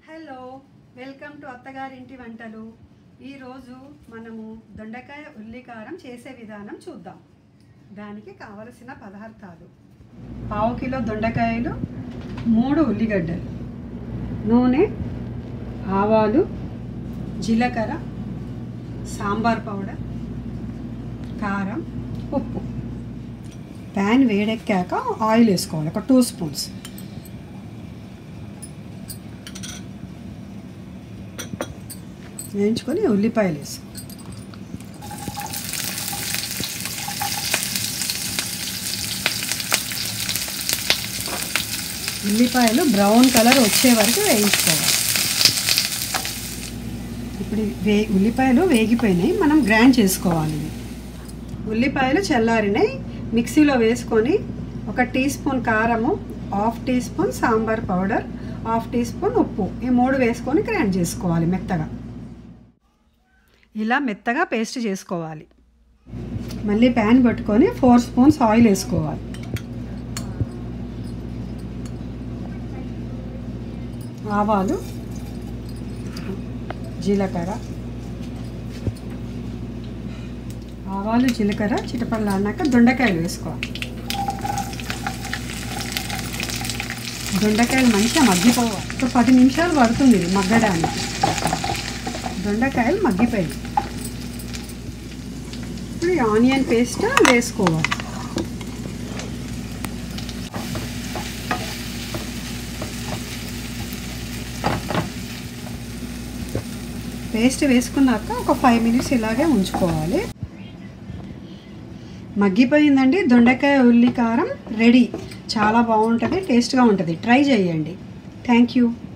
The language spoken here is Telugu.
హలో వెల్కమ్ టు అత్తగారింటి వంటలు ఈరోజు మనము దొండకాయ ఉల్లికారం చేసే విధానం చూద్దాం దానికి కావలసిన పదార్థాలు పావు కిలో దొండకాయలు మూడు ఉల్లిగడ్డలు నూనె ఆవాలు జీలకర్ర సాంబార్ పౌడర్ కారం ఉప్పు ప్యాన్ వేడెక్కాక ఆయిల్ వేసుకోవాలి ఒక టూ స్పూన్స్ వేయించుకొని ఉల్లిపాయలు వేసి ఉల్లిపాయలు బ్రౌన్ కలర్ వచ్చే వరకు వేయించుకోవాలి ఇప్పుడు వే ఉల్లిపాయలు వేగిపోయినాయి మనం గ్రైండ్ చేసుకోవాలి ఇవి. ఉల్లిపాయలు చల్లారినాయి మిక్సీలో వేసుకొని ఒక టీ స్పూన్ కారము half teaspoon sambar powder half teaspoon ఉప్పు ఈ మూడు వేసుకొని గ్రైండ్ చేసుకోవాలి మెత్తగా ఇలా మెత్తగా పేస్ట్ చేసుకోవాలి మళ్ళీ ప్యాన్ పెట్టుకొని ఫోర్ స్పూన్స్ ఆయిల్ వేసుకోవాలి ఆవాలు జీలకర్ర ఆవాలు జీలకర్ర చిటపడలాడినాక దొండకాయలు వేసుకోవాలి దొండకాయలు మంచిగా మగ్గిపోవాలి ఒక పది నిమిషాలు పడుతుంది ఇది మగ్గడానికి దొండకాయలు మగ్గిపోయాయి ఇప్పుడు ఈ ఆనియన్ పేస్ట్ వేసుకోవాలి పేస్ట్ వేసుకున్నాక ఒక ఫైవ్ మినిట్స్ ఇలాగే ఉంచుకోవాలి మగ్గిపోయిందండి దొండకాయ ఉల్లి కారం రెడీ చాలా బాగుంటుంది టేస్ట్గా ఉంటుంది ట్రై చేయండి థ్యాంక్ యూ